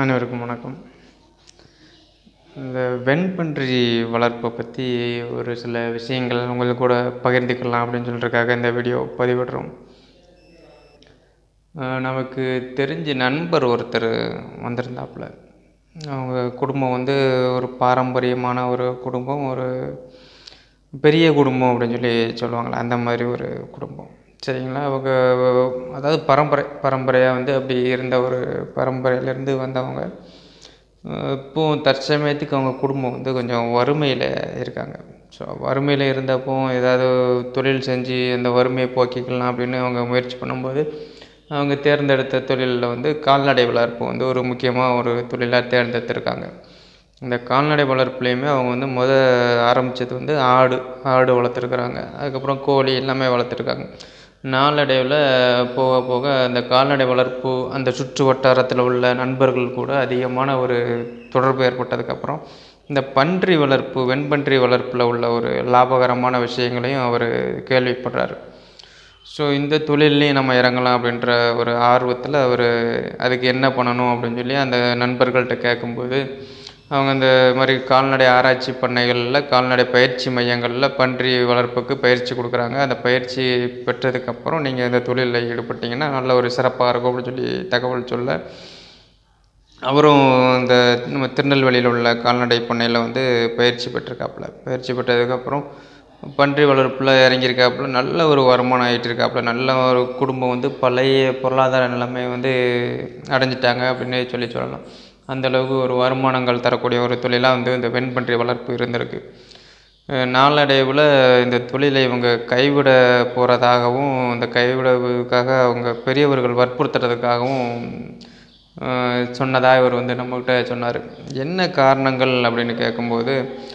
அனைவருக்கும் வணக்கம் இந்த வெண்பன்றி வளர்ப்பை பற்றி ஒரு சில விஷயங்கள் உங்களுக்கு கூட பகிர்ந்துக்கலாம் அப்படின்னு சொல்கிறதுக்காக இந்த வீடியோ பதிவிடுறோம் அஹ் நமக்கு தெரிஞ்ச நண்பர் ஒருத்தர் வந்திருந்தாப்புல அவங்க குடும்பம் வந்து ஒரு பாரம்பரியமான ஒரு குடும்பம் ஒரு பெரிய குடும்பம் அப்படின்னு சொல்லி சொல்லுவாங்களே அந்த மாதிரி ஒரு குடும்பம் சரிங்களா அவங்க அதாவது பரம்பரை பரம்பரையாக வந்து அப்படி இருந்த ஒரு பரம்பரையிலேருந்து வந்தவங்க அஹ் இப்போ தற்சமயத்துக்கு அவங்க குடும்பம் வந்து கொஞ்சம் வறுமையில் இருக்காங்க ஸோ வறுமையில் இருந்தப்போ ஏதாவது தொழில் செஞ்சு அந்த வறுமையை போக்கிக்கலாம் அப்படின்னு அவங்க முயற்சி பண்ணும்போது அவங்க தேர்ந்தெடுத்த தொழிலில் வந்து கால்நடை வளர்ப்பு வந்து ஒரு முக்கியமாக ஒரு தொழிலாக தேர்ந்தெடுத்திருக்காங்க இந்த கால்நடை வளர்ப்புலேயுமே அவங்க வந்து முத ஆரம்பித்தது வந்து ஆடு ஆடு வளர்த்துருக்குறாங்க அதுக்கப்புறம் கோழி எல்லாமே வளர்த்துருக்காங்க நாளடைவில் போக போக அந்த கால்நடை வளர்ப்பு அந்த சுற்று வட்டாரத்தில் உள்ள நண்பர்கள் கூட அதிகமான ஒரு தொடர்பு ஏற்பட்டதுக்கப்புறம் இந்த பன்றி வளர்ப்பு வெண்பன்றி வளர்ப்பில் உள்ள ஒரு லாபகரமான விஷயங்களையும் அவர் கேள்விப்படுறாரு ஸோ இந்த தொழில்லையும் நம்ம இறங்கலாம் அப்படின்ற ஒரு ஆர்வத்தில் அவர் அதுக்கு என்ன பண்ணணும் அப்படின்னு சொல்லி அந்த நண்பர்கள்ட்ட கேட்கும்போது அவங்க இந்த மாதிரி கால்நடை ஆராய்ச்சி பண்ணைகளில் கால்நடை பயிற்சி மையங்களில் பன்றி வளர்ப்புக்கு பயிற்சி கொடுக்குறாங்க அந்த பயிற்சி பெற்றதுக்கப்புறம் நீங்கள் இந்த தொழிலில் ஈடுபட்டீங்கன்னா நல்ல ஒரு சிறப்பாக இருக்கும் அப்படின்னு சொல்லி தகவல் சொல்ல அவரும் இந்த நம்ம திருநெல்வேலியில் உள்ள கால்நடை பண்ணையில் வந்து பயிற்சி பெற்றிருக்காப்புல பயிற்சி பெற்றதுக்கப்புறம் பன்றி வளர்ப்பில் இறங்கியிருக்காப்புல நல்ல ஒரு வருமானம் ஆகிட்டு இருக்காப்புல நல்ல ஒரு குடும்பம் வந்து பழைய பொருளாதார நிலைமை வந்து அடைஞ்சிட்டாங்க அப்படின்னு சொல்லி சொல்லலாம் அந்த அளவுக்கு ஒரு வருமானங்கள் தரக்கூடிய ஒரு தொழிலாக வந்து இந்த வெண்பன்றி வளர்ப்பு இருந்திருக்கு அஹ் நாளடைவில் இந்த தொழிலை இவங்க கைவிட போகிறதாகவும் இந்த கைவிடுவதற்காக அவங்க பெரியவர்கள் வற்புறுத்துறதுக்காகவும் அஹ் சொன்னதாக இவர் வந்து நம்மக்கிட்ட சொன்னார் என்ன காரணங்கள் அப்படின்னு கேட்கும்போது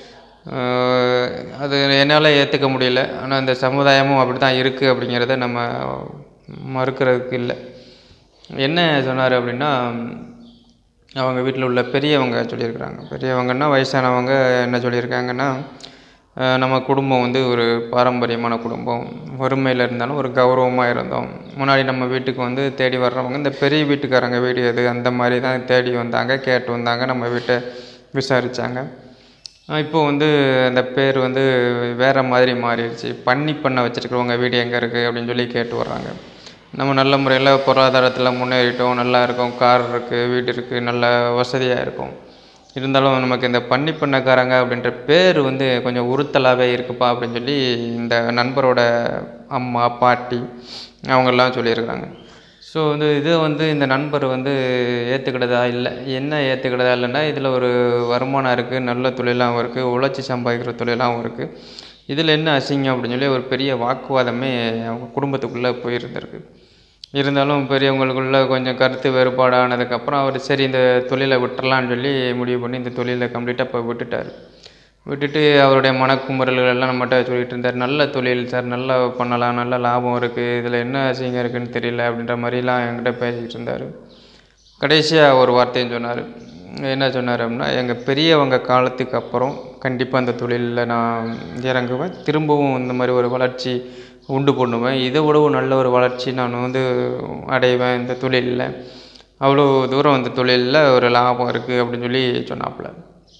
அஹ் அது என்னால் ஏற்றுக்க முடியல ஆனால் இந்த சமுதாயமும் அப்படி தான் இருக்குது அப்படிங்கிறத நம்ம மறுக்கிறதுக்கு இல்லை என்ன சொன்னார் அப்படின்னா அவங்க வீட்டில் உள்ள பெரியவங்க சொல்லியிருக்கிறாங்க பெரியவங்கன்னா வயசானவங்க என்ன சொல்லியிருக்காங்கன்னா அஹ் நம்ம குடும்பம் வந்து ஒரு பாரம்பரியமான குடும்பம் வறுமையில் இருந்தாலும் ஒரு கௌரவமாக இருந்தோம் முன்னாடி நம்ம வீட்டுக்கு வந்து தேடி வர்றவங்க இந்த பெரிய வீட்டுக்காரங்க வீடு எது அந்த மாதிரி தான் தேடி வந்தாங்க கேட்டு வந்தாங்க நம்ம வீட்டை விசாரித்தாங்க இப்போ வந்து அந்த பேர் வந்து வேறு மாதிரி மாறிடுச்சு பண்ணி பண்ண வச்சுருக்கிறவங்க வீடு எங்கே இருக்குது அப்படின்னு சொல்லி கேட்டு வர்றாங்க நம்ம நல்ல முறையில் பொருளாதாரத்தில் முன்னேறிட்டோம் நல்லா இருக்கோம் கார் இருக்குது வீடு இருக்குது நல்ல வசதியாக இருக்கும் இருந்தாலும் நமக்கு இந்த பண்ணி பண்ணக்காரங்க அப்படின்ற பேர் வந்து கொஞ்சம் உறுத்தலாகவே இருக்குப்பா அப்படின்னு சொல்லி இந்த நண்பரோட அம்மா பாட்டி அவங்கெல்லாம் சொல்லியிருக்கிறாங்க ஸோ வந்து இது வந்து இந்த நண்பர் வந்து ஏற்றுக்கிட்டதா இல்லை என்ன ஏற்றுக்கிட்டதா இல்லைன்னா இதில் ஒரு வருமானம் இருக்குது நல்ல தொழிலாகவும் இருக்குது உழைச்சி சம்பாதிக்கிற தொழிலாகவும் இருக்குது இதில் என்ன அசிங்கம் அப்படின்னு சொல்லி ஒரு பெரிய வாக்குவாதமே அவங்க குடும்பத்துக்குள்ளே போயிருந்திருக்கு இருந்தாலும் பெரியவங்களுக்குள்ள கொஞ்சம் கருத்து வேறுபாடானதுக்கப்புறம் அவர் சரி இந்த தொழிலை விட்டுறலான்னு சொல்லி முடிவு பண்ணி இந்த தொழிலை கம்ப்ளீட்டாக இப்போ விட்டுட்டார் விட்டுட்டு அவருடைய மனக்குமுறல்கள் எல்லாம் நம்மகிட்ட சொல்லிட்டு இருந்தார் நல்ல தொழில் சார் நல்லா பண்ணலாம் நல்ல லாபம் இருக்குது இதில் என்ன அசிங்கம் இருக்குன்னு தெரியல அப்படின்ற மாதிரிலாம் என்கிட்ட பேசிக்கிட்டு இருந்தார் கடைசியாக ஒரு வார்த்தையும் சொன்னார் என்ன சொன்னார் அப்படின்னா எங்கள் பெரியவங்க காலத்துக்கு அப்புறம் கண்டிப்பாக அந்த தொழிலில் நான் இறங்குவேன் திரும்பவும் இந்த மாதிரி ஒரு வளர்ச்சி உண்டு பண்ணுவேன் இதை விடவும் நல்ல ஒரு வளர்ச்சி நான் வந்து அடைவேன் இந்த தொழிலில் அவ்வளோ தூரம் இந்த தொழிலில் ஒரு லாபம் இருக்குது அப்படின்னு சொல்லி சொன்னாப்புல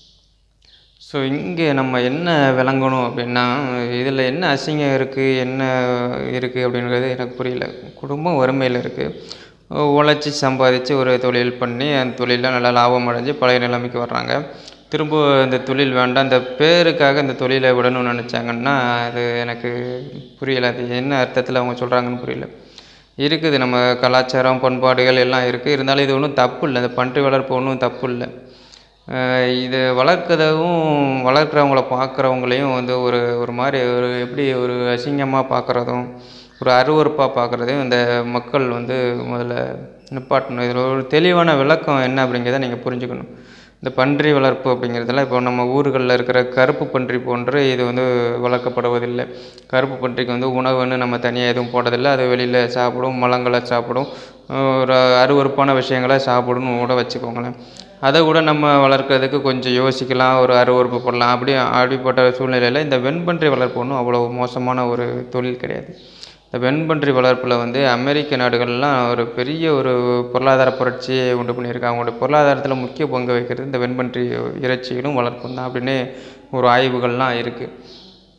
ஸோ இங்கே நம்ம என்ன விளங்கணும் அப்படின்னா இதில் என்ன அசிங்கம் இருக்குது என்ன இருக்குது அப்படிங்கிறது எனக்கு புரியல குடும்பம் வறுமையில் இருக்குது உழைச்சி சம்பாதிச்சு ஒரு தொழில் பண்ணி அந்த தொழிலில் நல்லா லாபம் அடைஞ்சு பழைய நிலைமைக்கு வர்றாங்க திரும்ப இந்த தொழில் வேண்டாம் இந்த பேருக்காக இந்த தொழிலை விடணும்னு நினச்சாங்கன்னா அது எனக்கு புரியல அது என்ன அர்த்தத்தில் அவங்க சொல்கிறாங்கன்னு புரியல இருக்குது நம்ம கலாச்சாரம் பண்பாடுகள் எல்லாம் இருக்குது இருந்தாலும் இது ஒன்றும் தப்பு இல்லை இந்த பன்றி வளர்ப்பு ஒன்றும் தப்பு இல்லை அஹ் இது வளர்க்கறதும் வளர்க்குறவங்கள பார்க்குறவங்களையும் வந்து ஒரு ஒரு மாதிரி ஒரு எப்படி ஒரு அசிங்கமாக பார்க்குறதும் ஒரு அருவருப்பாக பார்க்குறதையும் இந்த மக்கள் வந்து முதல்ல நிப்பாட்டணும் இதில் ஒரு தெளிவான விளக்கம் என்ன அப்படிங்கிறத நீங்கள் புரிஞ்சுக்கணும் இந்த பன்றி வளர்ப்பு அப்படிங்கிறதுல இப்போ நம்ம ஊர்களில் இருக்கிற கருப்பு பன்றி போன்று இது வந்து வளர்க்கப்படுவதில்லை கருப்பு பன்றிக்கு வந்து உணவுன்னு நம்ம தனியாக எதுவும் போடுறதில்லை அது வெளியில் சாப்பிடும் மலங்களை சாப்பிடும் ஒரு அருவருப்பான விஷயங்களை சாப்பிடுன்னு கூட வச்சுக்கோங்களேன் அதை கூட நம்ம வளர்க்குறதுக்கு கொஞ்சம் யோசிக்கலாம் ஒரு அருவருப்பு படலாம் அப்படி அப்படிப்பட்ட சூழ்நிலையில் இந்த வெண்பன்றி வளர்ப்பு ஒன்றும் அவ்வளோ மோசமான ஒரு தொழில் கிடையாது இந்த வெண்பன்றி வளர்ப்பில் வந்து அமெரிக்க நாடுகள்லாம் ஒரு பெரிய ஒரு பொருளாதார புரட்சியை உண்டு பண்ணியிருக்காங்க அவங்களுடைய பொருளாதாரத்தில் முக்கிய பங்கு வகிக்கிறது இந்த வெண்பன்றி இறைச்சிகளும் வளர்ப்பும் தான் அப்படின்னு ஒரு ஆய்வுகள்லாம் இருக்குது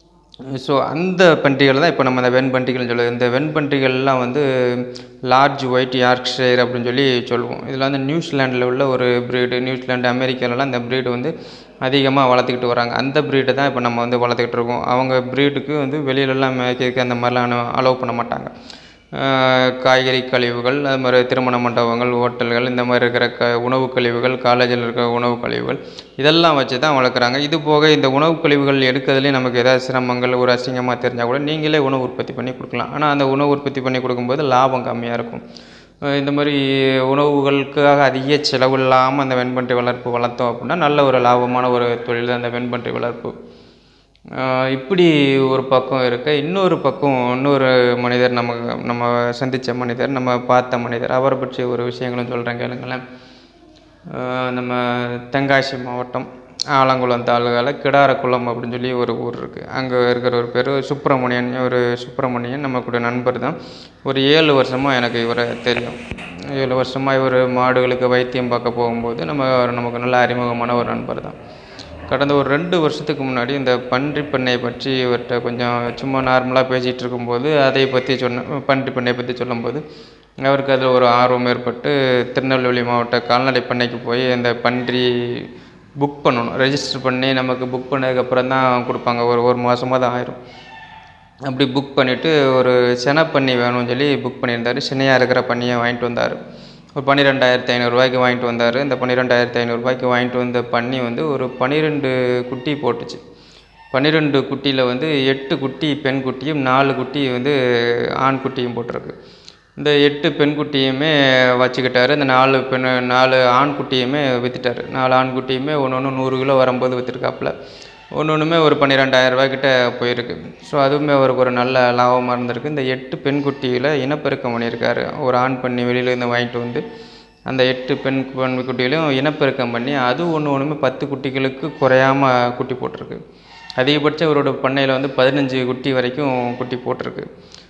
ஸோ அந்த பன்றிகள் தான் இப்போ நம்ம இந்த வெண்பன்றிகள்னு சொல்லுவோம் இந்த வெண்பன்றிகள்லாம் வந்து லார்ஜ் ஒயிட் யார்க்ஷயர் அப்படின்னு சொல்லி சொல்லுவோம் இதில் வந்து நியூசிலாண்டில் உள்ள ஒரு ப்ரீடு நியூசிலாண்டு அமெரிக்காலலாம் இந்த ப்ரீடு வந்து அதிகமாக வளர்த்துக்கிட்டு வராங்க அந்த ப்ரீடை தான் இப்போ நம்ம வந்து வளர்த்துக்கிட்டு இருக்கோம் அவங்க ப்ரீடுக்கு வந்து வெளியிலலாம் மேய்க்கிறதுக்கு அந்த மாதிரிலாம் அலோவ் பண்ண மாட்டாங்க ஆஹ் காய்கறி கழிவுகள் அது மாதிரி திருமண மண்டபங்கள் ஹோட்டல்கள் இந்த மாதிரி இருக்கிற க உணவு கழிவுகள் காலேஜில் இருக்கிற உணவு கழிவுகள் இதெல்லாம் வச்சு தான் வளர்க்குறாங்க இது போக இந்த உணவு கழிவுகள் எடுக்கிறதுலேயே நமக்கு ஏதாவது சிரமங்கள் ஒரு அசிங்கமாக தெரிஞ்சால் கூட நீங்களே உணவு உற்பத்தி பண்ணி கொடுக்கலாம் ஆனால் அந்த உணவு உற்பத்தி பண்ணி கொடுக்கும்போது லாபம் கம்மியாக இருக்கும் அஹ் இந்த மாதிரி உணவுகளுக்காக அதிக செலவு இல்லாமல் அந்த வெண்பன்றி வளர்ப்பு வளர்த்தோம் அப்படின்னா நல்ல ஒரு லாபமான ஒரு தொழில் தான் அந்த வெண்பன்றி வளர்ப்பு ஆஹ் இப்படி ஒரு பக்கம் இருக்க இன்னொரு பக்கம் இன்னொரு மனிதர் நம்ம நம்ம சந்தித்த மனிதர் நம்ம பார்த்த மனிதர் அவரை பற்றி ஒரு விஷயங்களும் சொல்கிறேன் கேளுங்களேன் ஆஹ் நம்ம தென்காசி மாவட்டம் ஆலங்குளம் தாலுகாவில் கிடாரக்குளம் அப்படின்னு சொல்லி ஒரு ஊர் இருக்குது அங்கே இருக்கிற ஒரு பேர் சுப்பிரமணியன் ஒரு சுப்பிரமணியன் நம்ம கூட நண்பர் தான் ஒரு ஏழு வருஷமாக எனக்கு இவரை தெரியும் ஏழு வருஷமாக இவர் மாடுகளுக்கு வைத்தியம் பார்க்க போகும்போது நம்ம நமக்கு நல்ல அறிமுகமான ஒரு நண்பர் தான் கடந்த ஒரு ரெண்டு வருஷத்துக்கு முன்னாடி இந்த பன்றி பண்ணையை பற்றி இவர்கிட்ட கொஞ்சம் சும்மா நார்மலாக பேசிகிட்டு இருக்கும்போது அதை பற்றி சொன்ன பன்றி பண்ணையை பற்றி சொல்லும்போது அவருக்கு அதில் ஒரு ஆர்வம் ஏற்பட்டு திருநெல்வேலி மாவட்ட கால்நடை பண்ணைக்கு போய் அந்த பன்றி புக் பண்ணணும் ரெஜிஸ்டர் பண்ணி நமக்கு புக் பண்ணதுக்கப்புறம் தான் கொடுப்பாங்க ஒரு ஒரு மாதமாக தான் ஆயிரும் அப்படி புக் பண்ணிவிட்டு ஒரு சென பன்னி வேணும்னு சொல்லி புக் பண்ணியிருந்தார் சின்னையாக இருக்கிற பன்னியை வாங்கிட்டு வந்தார் ஒரு பன்னிரெண்டாயிரத்தி ஐநூறுரூவாய்க்கு வாங்கிட்டு வந்தார் இந்த பன்னிரெண்டாயிரத்தி ஐநூறுரூவாய்க்கு வாங்கிட்டு வந்த பன்னி வந்து ஒரு பன்னிரெண்டு குட்டி போட்டுச்சு பன்னிரெண்டு குட்டியில் வந்து எட்டு குட்டி பெண் குட்டியும் நாலு குட்டி வந்து ஆண் குட்டியும் போட்டிருக்கு இந்த எட்டு பெண் குட்டியுமே வச்சுக்கிட்டாரு இந்த நாலு பெண் நாலு ஆண் குட்டியுமே விற்றுட்டாரு நாலு ஆண் குட்டியுமே ஒன்று ஒன்று நூறு கிலோ வரும்போது விற்றுருக்காப்புல ஒன்று ஒன்றுமே ஒரு பன்னிரெண்டாயிரம் ரூபாய்க்கிட்ட போயிருக்கு ஸோ அதுவுமே அவருக்கு ஒரு நல்ல லாபமாக இருந்திருக்கு இந்த எட்டு பெண் குட்டியில் இனப்பெருக்கம் பண்ணியிருக்காரு ஒரு ஆண் பண்ணி வெளியிலேருந்து வாங்கிட்டு வந்து அந்த எட்டு பெண் பெண் குட்டிகளையும் இனப்பெருக்கம் பண்ணி அது ஒன்று ஒன்றுமே பத்து குட்டிகளுக்கு குறையாம குட்டி போட்டிருக்கு அதிகபட்சம் இவரோட பண்ணையில் வந்து பதினஞ்சு குட்டி வரைக்கும் குட்டி போட்டிருக்கு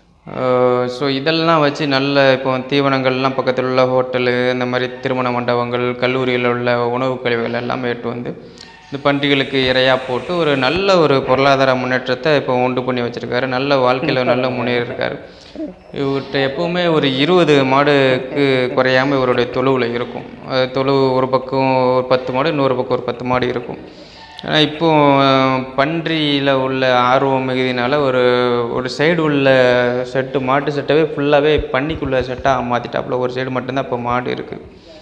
ஸோ இதெல்லாம் வச்சு நல்ல இப்போ தீவனங்கள்லாம் பக்கத்தில் உள்ள ஹோட்டலு இந்த மாதிரி திருமண மண்டபங்கள் கல்லூரியில் உள்ள உணவு கழிவுகள் எல்லாமே எட்டு வந்து இந்த பன்றிகளுக்கு இரையாக போட்டு ஒரு நல்ல ஒரு பொருளாதார முன்னேற்றத்தை இப்போ உண்டு பண்ணி வச்சுருக்காரு நல்ல வாழ்க்கையில் நல்ல முன்னேறியிருக்காரு இவர்கிட்ட எப்பவுமே ஒரு இருபது மாடுக்கு குறையாமல் இவருடைய தொழுவில் இருக்கும் அது தொழு ஒரு பக்கம் ஒரு பத்து மாடு இன்னொரு பக்கம் ஒரு பத்து மாடு இருக்கும் ஆனால் இப்போ பன்றியில் உள்ள ஆர்வம் மிகுதினால ஒரு ஒரு சைடு உள்ள செட்டு மாட்டு செட்டவே ஃபுல்லாகவே பன்னிக்குள்ள செட்டாக மாற்றிட்டாப்புல ஒரு சைடு மட்டும்தான் இப்போ மாடு இருக்குது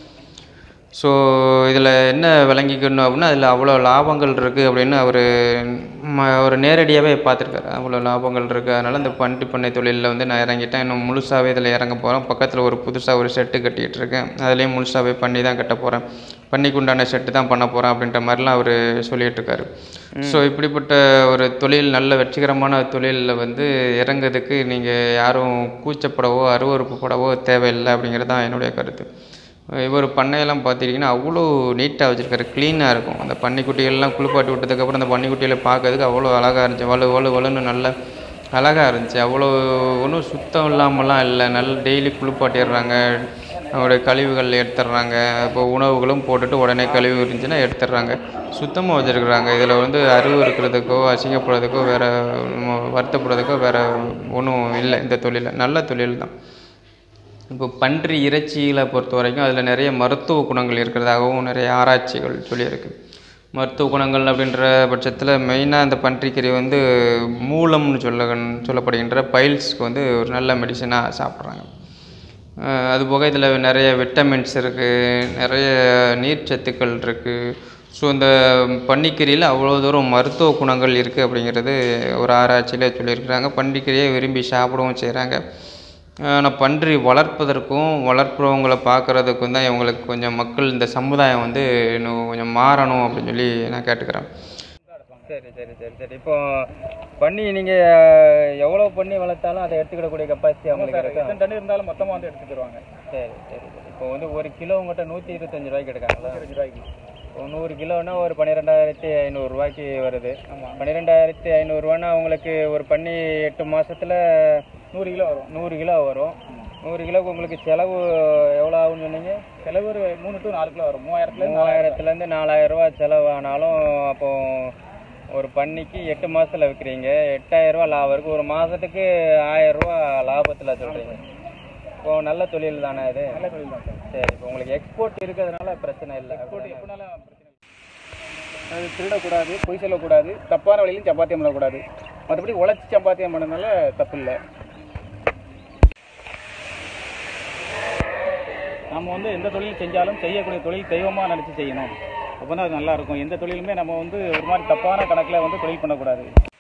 ஸோ இதில் என்ன விளங்கிக்கணும் அப்படின்னா அதில் அவ்வளோ லாபங்கள் இருக்குது அப்படின்னு அவர் அவர் நேரடியாகவே பார்த்துருக்காரு அவ்வளோ லாபங்கள் இருக்குது அதனால் இந்த பன்றி பண்ணை தொழிலில் வந்து நான் இறங்கிட்டேன் இன்னும் முழுசாகவே இதில் இறங்க போகிறேன் பக்கத்தில் ஒரு புதுசாக ஒரு செட்டு கட்டிகிட்டு இருக்கேன் அதுலேயும் முழுசாகவே பண்ணி தான் கட்ட போகிறேன் பண்ணிக்கு உண்டான செட்டு தான் பண்ண போகிறேன் அப்படின்ற மாதிரிலாம் அவர் சொல்லிகிட்டு இருக்காரு ஸோ இப்படிப்பட்ட ஒரு தொழில் நல்ல வெற்றிகரமான தொழிலில் வந்து இறங்குறதுக்கு நீங்கள் யாரும் கூச்சப்படவோ அருவறுப்பு படவோ தேவையில்லை அப்படிங்கிறது தான் என்னுடைய கருத்து இவர் பண்ணையெல்லாம் பார்த்துட்டிங்கன்னா அவ்வளோ நீட்டாக வச்சுருக்காரு க்ளீனாக இருக்கும் அந்த பன்னிக்குட்டிகள்லாம் குளிப்பாட்டி விட்டதுக்கப்புறம் அந்த பன்னிக்குட்டிகளை பார்க்கறதுக்கு அவ்வளோ அழகாக இருந்துச்சு வலு வலு வலுன்னு நல்ல அழகாக இருந்துச்சு அவ்வளோ ஒன்றும் சுத்தம் இல்லாமலாம் இல்லை நல்ல டெய்லி குளிப்பாட்டிடுறாங்க அவருடைய கழிவுகள் எடுத்துடுறாங்க இப்போ உணவுகளும் போட்டுட்டு உடனே கழிவு இருந்துச்சுன்னா எடுத்துடுறாங்க சுத்தமாக வச்சுருக்குறாங்க இதில் வந்து அறிவு இருக்கிறதுக்கோ அசிங்கப்படுறதுக்கோ வேறு வருத்தப்படுறதுக்கோ வேறு ஒன்றும் இல்லை இந்த தொழிலில் நல்ல தொழில் தான் இப்போ பன்றி இறைச்சிகளை பொறுத்த வரைக்கும் அதில் நிறைய மருத்துவ குணங்கள் இருக்கிறதாகவும் நிறைய ஆராய்ச்சிகள் சொல்லியிருக்கு மருத்துவ குணங்கள் அப்படின்ற பட்சத்தில் மெயினாக இந்த பன்றிக்கறி வந்து மூலம்னு சொல்ல சொல்லப்படுகின்ற பைல்ஸ்க்கு வந்து ஒரு நல்ல மெடிசனாக சாப்பிட்றாங்க அதுபோக இதில் நிறைய விட்டமின்ஸ் இருக்குது நிறைய நீர்ச்சத்துக்கள் இருக்குது ஸோ இந்த பன்னிக்கறியில் அவ்வளோ தூரம் மருத்துவ குணங்கள் இருக்குது அப்படிங்கிறது ஒரு ஆராய்ச்சியில் சொல்லியிருக்கிறாங்க பன்னிக்கறியை விரும்பி சாப்பிடவும் செய்கிறாங்க ஆனால் பன்றி வளர்ப்பதற்கும் வளர்ப்புறவங்களை பார்க்குறதுக்கும் தான் இவங்களுக்கு கொஞ்சம் மக்கள் இந்த சமுதாயம் வந்து இன்னும் கொஞ்சம் மாறணும் அப்படின்னு சொல்லி நான் கேட்டுக்கிறேன் சரி சரி சரி சரி இப்போ பண்ணி நீங்க எவ்வளோ பண்ணி வளர்த்தாலும் அதை எடுத்துக்கிடக்கூடிய கெப்பாசிட்டி அவங்களுக்கு இருக்கு எத்தனை டன் இருந்தாலும் மொத்தமாக வந்து எடுத்து தருவாங்க சரி சரி சரி இப்போ வந்து ஒரு கிலோ உங்கள்கிட்ட நூற்றி இருபத்தஞ்சு ரூபாய்க்கு எடுக்காங்களா இருபத்தஞ்சு ரூபாய்க்கு இப்போ நூறு கிலோனா ஒரு பன்னிரெண்டாயிரத்தி ஐநூறுரூவாய்க்கு வருது ஆமாம் பன்னிரெண்டாயிரத்தி ஐநூறுரூவானா அவங்களுக்கு ஒரு பண்ணி எட்டு மாசத்துல நூறு கிலோ வரும் நூறு கிலோ வரும் நூறு கிலோவுக்கு உங்களுக்கு செலவு எவ்வளோ ஆகும்னு சொன்னீங்க செலவு ஒரு மூணு டு நாலு கிலோ வரும் மூவாயிரத்துலேருந்து மூவாயிரத்துலேருந்து நாலாயிரம் ரூபா செலவானாலும் அப்போ ஒரு பண்ணிக்கு எட்டு மாசத்துல விற்கிறீங்க எட்டாயிரம் ரூபா லாபம் இருக்கு ஒரு மாசத்துக்கு ஆயிரம் ரூபா லாபத்தில் சொல்றீங்க இப்போ நல்ல தொழில் தானே இது நல்ல தொழில் தான் சார் சரி இப்போ உங்களுக்கு எக்ஸ்போர்ட் இருக்கிறதுனால பிரச்சனை இல்லை போட்டு எப்படினாலும் பிரச்சனை இல்லை அது திருடக்கூடாது பொய் சொல்லக்கூடாது தப்பான வழியிலும் சம்பாத்தியம் பண்ணக்கூடாது மற்றபடி உழைச்சி சம்பாத்தியம் பண்ணதுனால தப்பு இல்லை நம்ம வந்து எந்த தொழில் செஞ்சாலும் செய்யக்கூடிய தொழில் தெய்வமாக நினச்சி செய்யணும் அப்போ தான் அது நல்லா இருக்கும் எந்த தொழிலுமே நம்ம வந்து ஒரு மாதிரி தப்பான கணக்கில் வந்து தொழில் பண்ணக்கூடாது